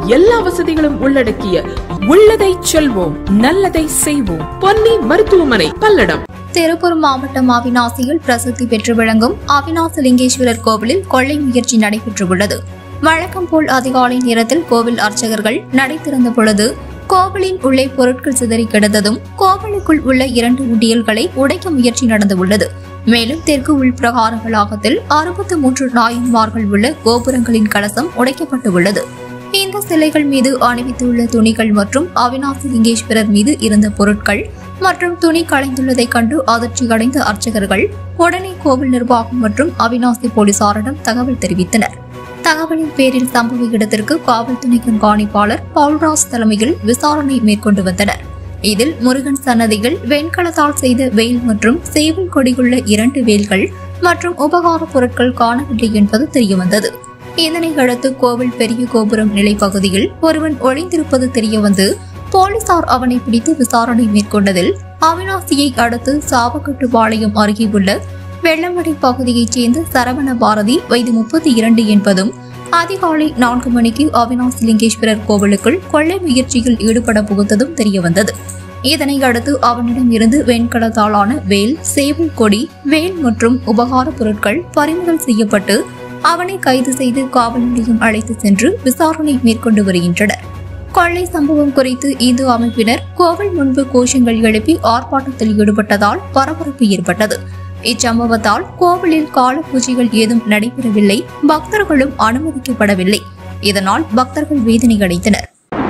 எல்லா வசதிகளும் உள்ளடக்கிய உள்ளதை செல்வோம் நல்லதை செய்வோம் பொன்னி மருத்துவமனை பல்லடம் திருப்பூர் மாவட்டம் அவிநாசியில் பிரசித்தி பெற்று விளங்கும் அவிநாசி லிங்கேஸ்வரர் கோவிலில் கொள்ளை முயற்சி நடைபெற்றுள்ளது வழக்கம் போல் அதிகாலை நேரத்தில் கோவில் அர்ச்சகர்கள் நடை திறந்த பொழுது கோவிலின் உள்ளே பொருட்கள் சிதறி கிடந்ததும் கோவிலுக்குள் உள்ள இரண்டு உண்டியல்களை உடைக்க முயற்சி நடந்துள்ளது மேலும் தெற்கு உள்பிரகார வளாகத்தில் அறுபத்து மூன்று நாயன்மார்கள் உள்ள கோபுரங்களின் கலசம் உடைக்கப்பட்டு உள்ளது இந்த சிலைகள் மீது அணிவித்துள்ள துணிகள் மற்றும் அவிநாசி லிங்கேஸ்வரர் மீது இருந்த பொருட்கள் மற்றும் துணி களைந்துள்ளதை கண்டு அதிர்ச்சி அடைந்த அர்ச்சகர்கள் உடனே கோவில் நிர்வாகம் மற்றும் அவிநாசி போலீசாரிடம் தகவல் தெரிவித்தனர் தகவலின் பேரில் சம்பவ இடத்திற்கு காவல்துறை கண்காணிப்பாளர் பால்ராஜ் தலைமையில் விசாரணை மேற்கொண்டு வந்தனர் இதில் முருகன் சன்னதியில் வெண்கலத்தால் செய்த வேல் மற்றும் சேவல் கொடியுள்ள இரண்டு வேல்கள் மற்றும் உபகார பொருட்கள் காணவில்லை என்பது தெரியவந்தது இதனை அடுத்து கோவில் பெரிய கோபுரம் நிலைப்பகுதியில் ஒருவன் ஒளிந்திருப்பது தெரியவந்து போலீசார் அவனை பிடித்து விசாரணை மேற்கொண்டதில் அவினாசியை அடுத்து சாவக்கட்டுப்பாளையம் அருகே உள்ள வெள்ளமடை பகுதியைச் சேர்ந்த சரவண பாரதி வயது முப்பத்தி இரண்டு என்பதும் அதிகாலை நான்கு மணிக்கு அவினாசி லிங்கேஸ்வரர் கோவிலுக்குள் கொள்ளை முயற்சியில் ஈடுபட புகுந்ததும் தெரியவந்தது இதனை அடுத்து அவனிடம் இருந்து வெண்கலத்தாலான வேல் சேவல் கொடி வேல் மற்றும் உபகார பொருட்கள் பறிமுதல் செய்யப்பட்டு அவனை கைது செய்து காவல் நிலையம் அழைத்து சென்று விசாரணை மேற்கொண்டு வருகின்றனர் கொள்ளை சம்பவம் குறித்து இந்து அமைப்பினர் கோவில் முன்பு கோஷங்கள் எழுப்பி ஆர்ப்பாட்டத்தில் ஈடுபட்டதால் பரபரப்பு ஏற்பட்டது இச்சம்பவத்தால் கோவிலில் கால பூஜைகள் ஏதும் நடைபெறவில்லை பக்தர்களும் அனுமதிக்கப்படவில்லை இதனால் பக்தர்கள் வேதனை அடைந்தனர்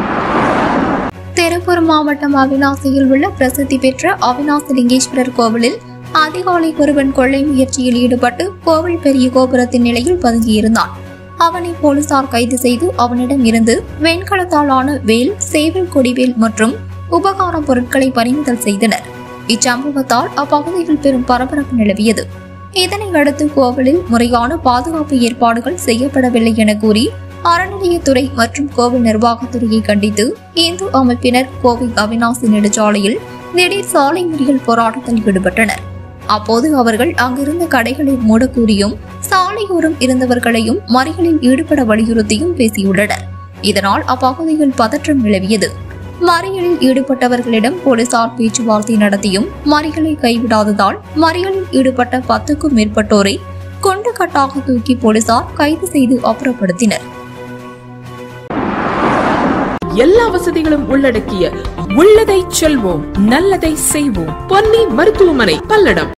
திருப்பூர் மாவட்டம் அவிநாசியில் உள்ள பிரசித்தி பெற்ற அவிநாசி லிங்கேஸ்வரர் கோவிலில் அதிகாலை ஒருவன் கொள்ளை முயற்சியில் ஈடுபட்டு கோவில் பெரிய கோபுரத்தின் நிலையில் பதுங்கியிருந்தான் அவனை போலீசார் கைது செய்து அவனிடம் இருந்து வெண்கலத்தாலான வேல் சேவல் கொடிவேல் மற்றும் உபகார பொருட்களை பறிமுதல் செய்தனர் இச்சம்பவத்தால் அப்பகுதியில் பெரும் பரபரப்பு நிலவியது இதனை அடுத்து கோவிலில் முறையான பாதுகாப்பு ஏற்பாடுகள் செய்யப்படவில்லை என கூறி அறநிலையத்துறை மற்றும் கோவில் நிர்வாகத்துறையை கண்டித்து இந்து அமைப்பினர் கோவில் அவிநாசி நெடுஞ்சாலையில் திடீர் சாலை மறியல் போராட்டத்தில் ஈடுபட்டனர் அப்போது அவர்கள் அங்கிருந்த கடைகளை மூடக்கூறியும் சாலையோரம் இருந்தவர்களையும் மறியலில் ஈடுபட வலியுறுத்தியும் பேசியுள்ளனர் இதனால் அப்பகுதியில் பதற்றம் நிலவியது மறியலில் ஈடுபட்டவர்களிடம் போலீசார் பேச்சுவார்த்தை நடத்தியும் மறியலை கைவிடாததால் மறியலில் ஈடுபட்ட பத்துக்கும் மேற்பட்டோரை கொண்டு கட்டாக தூக்கி போலீசார் கைது செய்து அப்புறப்படுத்தினர் எல்லா வசதிகளும் உள்ளடக்கிய உள்ளதை செல்வோம் நல்லதை செய்வோம் பொன்னி மருத்துவமனை பல்லடம்